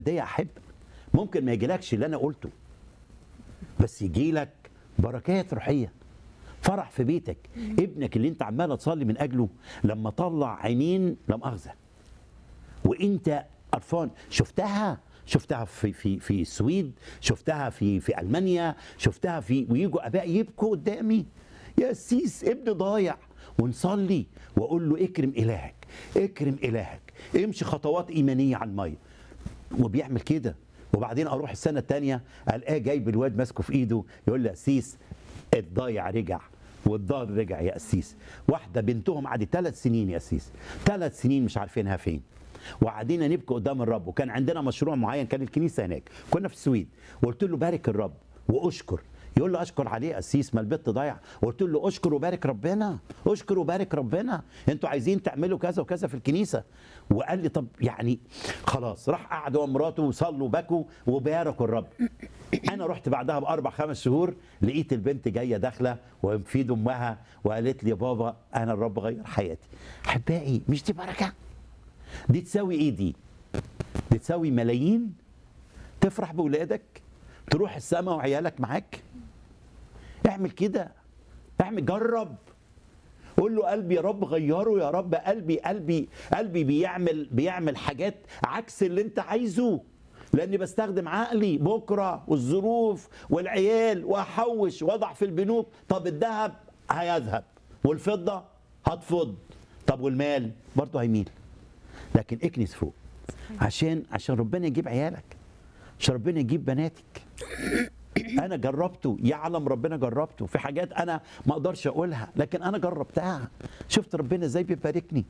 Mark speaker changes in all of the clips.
Speaker 1: دي احب ممكن ما يجيلكش اللي انا قلته بس يجيلك بركات روحيه فرح في بيتك ابنك اللي انت عمال تصلي من اجله لما طلع عينين لا مؤاخذه وانت قرفان شفتها شفتها في في في السويد شفتها في في المانيا شفتها في ويجوا اباء يبكوا قدامي يا سيس ابن ضايع ونصلي واقول له اكرم الهك اكرم الهك امشي خطوات ايمانيه على الميه وبيعمل كده وبعدين اروح السنه الثانيه الاقيه جايب الواد ماسكه في ايده يقول لي يا قسيس الضايع رجع والضال رجع يا قسيس واحده بنتهم قعدت ثلاث سنين يا قسيس ثلاث سنين مش عارفينها فين وقعدين نبكي قدام الرب وكان عندنا مشروع معين كان الكنيسه هناك كنا في السويد وقلت له بارك الرب واشكر يقول له اشكر عليه قسيس ما البت ضايع قلت له اشكر وبارك ربنا اشكر وبارك ربنا انتوا عايزين تعملوا كذا وكذا في الكنيسه وقال لي طب يعني خلاص راح قعد هو ومراته وصلوا وبكوا وباركوا الرب انا رحت بعدها باربع خمس شهور لقيت البنت جايه داخله وفي ايد امها وقالت لي يا بابا انا الرب غير حياتي احبائي مش دي بركه دي تساوي ايه دي دي تساوي ملايين تفرح بولادك تروح السماء وعيالك معاك اعمل كده اعمل جرب قول له قلبي يا رب غيره يا رب قلبي قلبي قلبي بيعمل بيعمل حاجات عكس اللي انت عايزه لاني بستخدم عقلي بكره والظروف والعيال واحوش واضع في البنوك طب الذهب هيذهب والفضه هتفض طب والمال برضه هيميل لكن اكنس فوق عشان عشان ربنا يجيب عيالك عشان ربنا يجيب بناتك انا جربته يعلم ربنا جربته في حاجات انا ما اقدرش اقولها لكن انا جربتها شفت ربنا ازاي بيباركني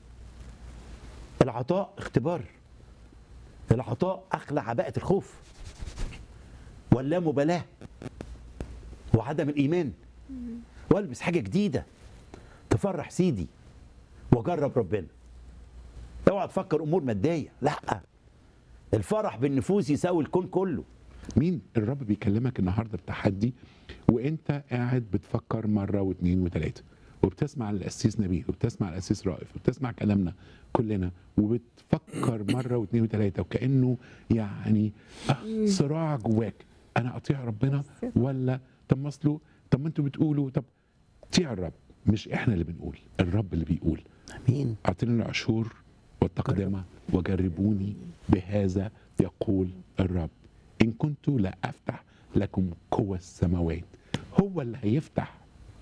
Speaker 1: العطاء اختبار العطاء اخلع عباءه الخوف واللامبالاه وعدم الايمان والبس حاجه جديده تفرح سيدي واجرب ربنا اوعى تفكر امور ماديه لا الفرح بالنفوس يساوي الكون كله
Speaker 2: مين الرب بيكلمك النهارده بتحدي وانت قاعد بتفكر مره واثنين وثلاثه وبتسمع القسيس نبيل وبتسمع القسيس رائف وبتسمع كلامنا كلنا وبتفكر مره واثنين وثلاثه وكانه يعني آه صراع جواك انا اطيع ربنا ولا طب ما اصله طب ما انتوا بتقولوا طب اطيع الرب مش احنا اللي بنقول الرب اللي بيقول
Speaker 1: امين
Speaker 2: اعطيني العشور والتقدمه وجربوني بهذا يقول الرب ان كنت لا افتح لكم قوى السماوات هو اللي هيفتح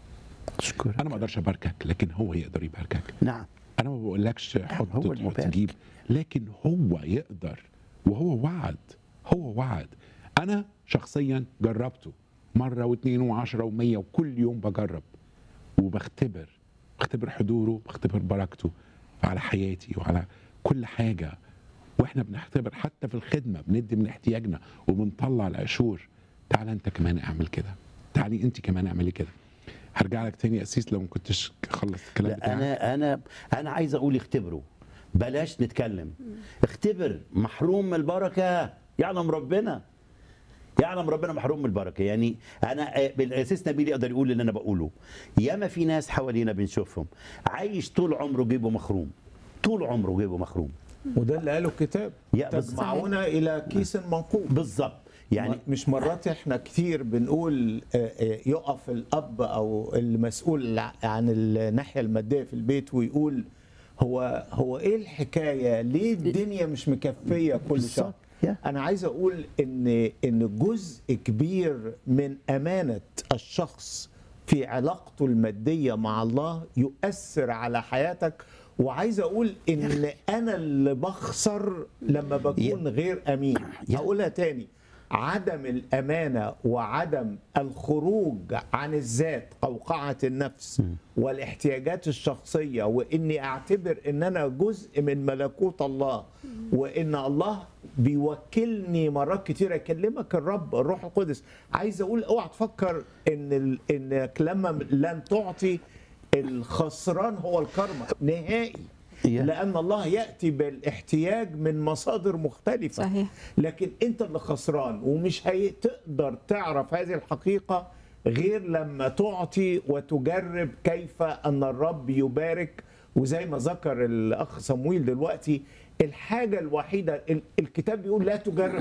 Speaker 1: اشكرك
Speaker 2: انا ما اقدرش اباركك لكن هو يقدر يباركك
Speaker 1: نعم
Speaker 2: انا ما بقولكش حط
Speaker 1: هو
Speaker 2: تحط
Speaker 1: المبارك.
Speaker 2: تجيب لكن هو يقدر وهو وعد هو وعد انا شخصيا جربته مره واثنين وعشرة ومية وكل يوم بجرب وبختبر بختبر حضوره بختبر بركته على حياتي وعلى كل حاجه واحنا بنختبر حتى في الخدمه بندي من احتياجنا وبنطلع العشور تعال انت كمان اعمل كده تعالي انت كمان اعملي كده هرجع لك تاني يا اسيس لو ما كنتش خلصت الكلام
Speaker 1: لا
Speaker 2: بتاعك
Speaker 1: انا انا انا عايز اقول اختبروا بلاش نتكلم اختبر محروم من البركه يعلم ربنا يعلم ربنا محروم من البركه يعني انا آه، بالاساس نبيل يقدر يقول اللي انا بقوله ياما في ناس حوالينا بنشوفهم عايش طول عمره جيبه مخروم طول عمره جيبه مخروم
Speaker 3: وده اللي قاله الكتاب
Speaker 1: يا بس-
Speaker 3: تجمعون الى كيس منقوب
Speaker 1: بالظبط يعني
Speaker 3: يعني مش مرات احنا كتير بنقول آه، آه، يقف الاب او المسؤول عن الناحيه الماديه في البيت ويقول هو هو ايه الحكايه ليه الدنيا مش مكفيه كل شهر
Speaker 1: بالظبط. يا.
Speaker 3: انا عايز اقول ان ان جزء كبير من امانه الشخص في علاقته الماديه مع الله يؤثر على حياتك وعايز اقول ان انا اللي بخسر لما بكون غير امين
Speaker 1: يا.
Speaker 3: هقولها تاني عدم الامانه وعدم الخروج عن الذات قوقعه النفس والاحتياجات الشخصيه واني اعتبر ان انا جزء من ملكوت الله وان الله بيوكلني مرات كتير اكلمك الرب الروح القدس عايز اقول اوعى تفكر ان ال... انك لما لن تعطي الخسران هو الكرمة نهائي
Speaker 1: يا.
Speaker 3: لأن الله يأتي بالاحتياج من مصادر مختلفة
Speaker 4: صحيح.
Speaker 3: لكن أنت اللي خسران ومش هتقدر تعرف هذه الحقيقة غير لما تعطي وتجرب كيف أن الرب يبارك وزي ما ذكر الأخ صمويل دلوقتي الحاجه الوحيده ال- الكتاب بيقول لا تجرب